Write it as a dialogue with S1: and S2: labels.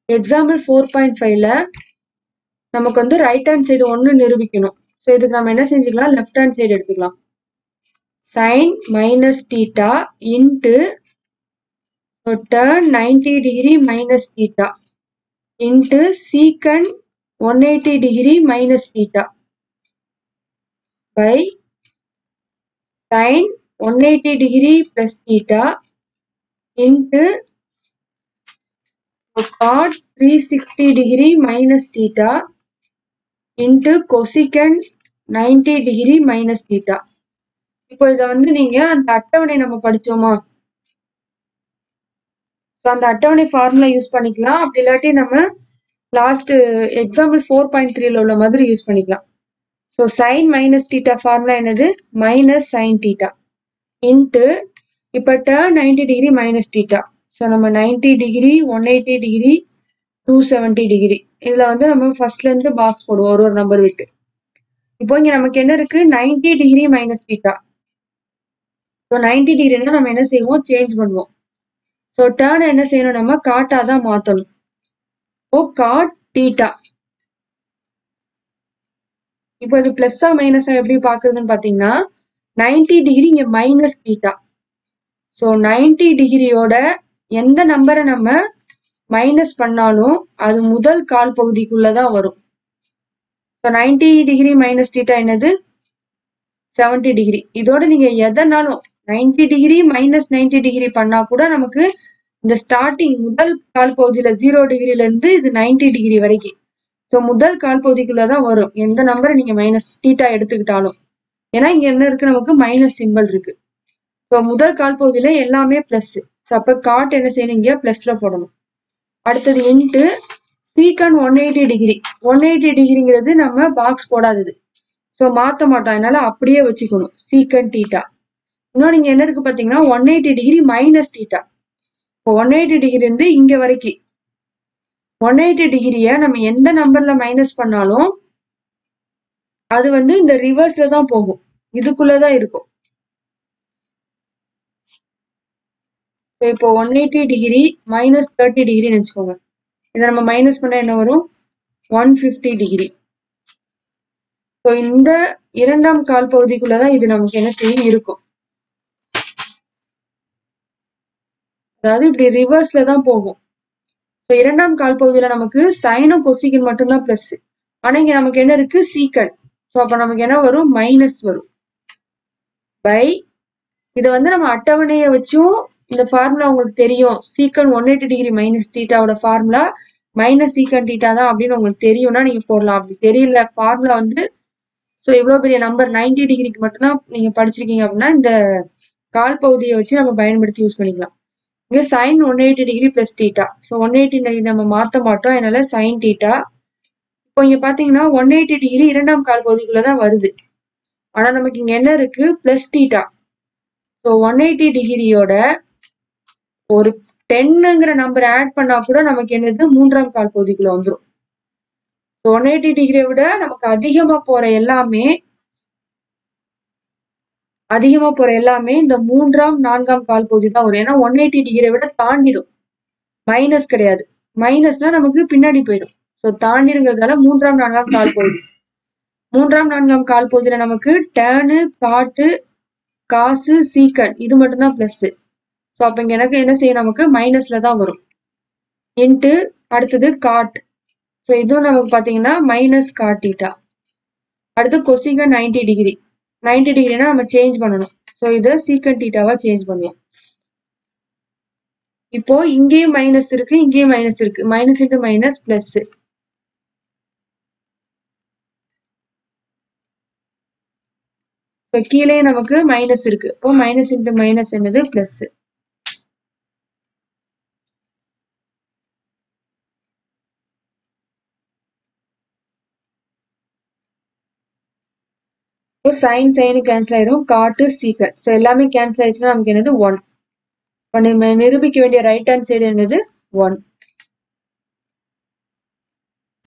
S1: example four point ஃபைவ்ல நமக்கு வந்து ரைட் ஹேண்ட் சைடு ஒன்று நிரூபிக்கணும் ஸோ இதுக்கு நம்ம என்ன செஞ்சுக்கலாம் லெஃப்ட் ஹேண்ட் சைடு எடுத்துக்கலாம் sine minus theta into tan ninety degree minus theta into secant one eighty degree minus theta by sine one eighty degree plus theta into cot three sixty degree minus theta into cosecant ninety degree minus theta இப்போ இதை வந்து நீங்க அந்த அட்டவணை நம்ம படிச்சோமா so அந்த அட்டவணை formula use பண்ணிக்கலாம் அப்படி இல்லாட்டி நம்ம லாஸ்ட் எக்ஸாம்பிள் ஃபோர் பாயிண்ட் த்ரீல உள்ள மாதிரி யூஸ் பண்ணிக்கலாம் so sine minus theta formula என்னது மைனஸ் சைன் தீட்டா இன்ட்டு இப்போ tan ninety degree minus theta so நம்ம ninety degree one eighty degree two seventy degree இதில் வந்து நம்ம ஃபர்ஸ்ட்லேருந்து பாக்ஸ் போடுவோம் ஒரு ஒரு நம்பர் விட்டு இப்போ இங்கே நமக்கு என்ன இருக்கு ninety degree minus theta so ninety டிகிரினா நம்ம என்ன செய்வோம் சேஞ்ச் பண்ணுவோம் ஸோ டேர்ன் என்ன செய்யணும் நம்ம காட்டா தான் மாற்றணும் ஓ காட் தீட்டா இப்போ இது பிளஸ்ஸா மைனஸா எப்படி பாக்குறதுன்னு பாத்தீங்கன்னா நைன்டி டிகிரி இங்க மைனஸ் தீட்டா ஸோ நைன்டி டிகிரியோட எந்த நம்பரை நம்ம மைனஸ் பண்ணாலும் அது முதல் கால் பகுதிக்குள்ளதான் வரும் so ninety degree minus theta என்னது செவன்டி டிகிரி இதோட நீங்க எதனாலும் ninety degree minus ninety degree பண்ணா கூட நமக்கு இந்த ஸ்டார்டிங் முதல் கால் பகுதியில ஜீரோ டிகிரில இருந்து இது நைன்டி டிகிரி வரைக்கும் ஸோ முதல் கால் பகுதிக்குள்ளதான் வரும் எந்த நம்பரை நீங்க மைனஸ் தீட்டா எடுத்துக்கிட்டாலும் ஏன்னா இங்க என்ன இருக்கு நமக்கு மைனஸ் சிம்பிள் இருக்கு ஸோ முதல் கால் பகுதியில எல்லாமே பிளஸ் ஸோ அப்ப காட் என்ன செய்யணும் இங்க பிளஸ்ல போடணும் அடுத்தது into secant one eighty degree one eighty டிகிரிங்கிறது நம்ம பாக்ஸ் போடாதது ஸோ மாத்த மாட்டோம் அதனால அப்படியே வச்சுக்கணும் சீக்கன் டீட்டா இன்னும் நீங்க என்ன இருக்கு பாத்தீங்கன்னா one eighty degree minus theta இப்போ ஒன் எயிட்டி டிகிரி இருந்து இங்க வரைக்கும் ஒன் எயிட்டி டிகிரிய நம்ம எந்த நம்பர்ல மைனஸ் பண்ணாலும் அது வந்து இந்த ரிவர்ஸ்ல தான் போகும் இதுக்குள்ளதான் இருக்கும் So, இப்போ one eighty degree minus thirty டிகிரின்னு வச்சுக்கோங்க இதை நம்ம மைனஸ் பண்ணா என்ன வரும் ஒன் ஃபிஃப்டி டிகிரி ஸோ இந்த இரண்டாம் கால் பகுதிக்குள்ளதான் இது நமக்கு என்ன செய்யும் இருக்கும் அதாவது இப்படி ரிவர்ஸ்ல தான் போகும் ஸோ இரண்டாம் கால் பகுதியில நமக்கு சைனும் கொசிகன் மட்டும்தான் பிளஸ் ஆனா இங்க நமக்கு என்ன இருக்கு சீக்கன் ஸோ அப்ப நமக்கு என்ன வரும் மைனஸ் வரும் பை இதை வந்து நம்ம அட்டவணையை வச்சும் இந்த ஃபார்முலா உங்களுக்கு தெரியும் secant one eighty degree minus தீட்டாவோட ஃபார்முலா மைனஸ் சீக்கன் தீட்டா தான் அப்படின்னு உங்களுக்கு தெரியும்னா நீங்க போடலாம் அப்படி தெரியல ஃபார்முலா வந்து ஸோ இவ்வளோ பெரிய நம்பர் நைன்டி டிகிரிக்கு மட்டும்தான் நீங்க படிச்சிருக்கீங்க அப்படின்னா இந்த கால் பகுதியை வச்சு நம்ம பயன்படுத்தி யூஸ் பண்ணிக்கலாம் இங்க sine one eighty degree plus theta so one eighty நம்ம மாற்ற மாட்டோம் அதனால சைன் தீட்டா இப்போ இங்க பாத்தீங்கன்னா ஒன் எயிட்டி டிகிரி இரண்டாம் கால் பகுதிக்குள்ள தான் வருது ஆனா நமக்கு இங்க என்ன இருக்கு plus theta so one eighty டிகிரியோட ஒரு டென்னுங்கிற நம்பர் ஆட் பண்ணா கூட நமக்கு என்னது மூன்றாம் கால் பகுதிக்குள்ள வந்துடும் ஒன் எயிட்டி டிகிரியை விட நமக்கு அதிகமா போற எல்லாமே அதிகமா போற எல்லாமே இந்த மூன்றாம் நான்காம் கால் பகுதி தான் வரும் ஏன்னா ஒன் எயிட்டி டிகிரியை விட தாண்டிடும் மைனஸ் கிடையாது மைனஸ்னா நமக்கு பின்னாடி போயிடும் ஸோ தாண்டிருங்கிறதால மூன்றாம் நான்காம் கால் பகுதி மூன்றாம் நான்காம் கால் பகுதியில நமக்கு டேனு காட்டு காசு சீக்கன் இது மட்டும்தான் பிளஸ் ஸோ அப்ப இங்க எனக்கு என்ன செய்யும் நமக்கு மைனஸ்ல தான் வரும் இன்ட்டு அடுத்தது காட் ஸோ இதுவும் நமக்கு பாத்தீங்கன்னா மைனஸ் காட்டிட்டா அடுத்து கொசிகன் நைன்டி டிகிரி நைன்டி டிகிரினா நம்ம சேஞ்ச் பண்ணணும் ஸோ இதை சீக்கன் டீட்டாவா சேஞ்ச் பண்ணுவோம் இப்போ இங்கேயும் மைனஸ் இருக்கு இங்கேயும் மைனஸ் இருக்கு minus into minus plus so கீழே நமக்கு மைனஸ் இருக்கு இப்போ மைனஸ் இன்ட்டு மைனஸ் என்னது பிளஸ் இப்போ சைன் சைனு கேன்சல் ஆயிரும் காட்டு சீக்கன் ஸோ எல்லாமே கேன்சல் ஆயிடுச்சுன்னா நமக்கு என்னது ஒன் இப்போ நம்ம நிரூபிக்க வேண்டிய ரைட் ஹேண்ட் சைடு என்னது ஒன்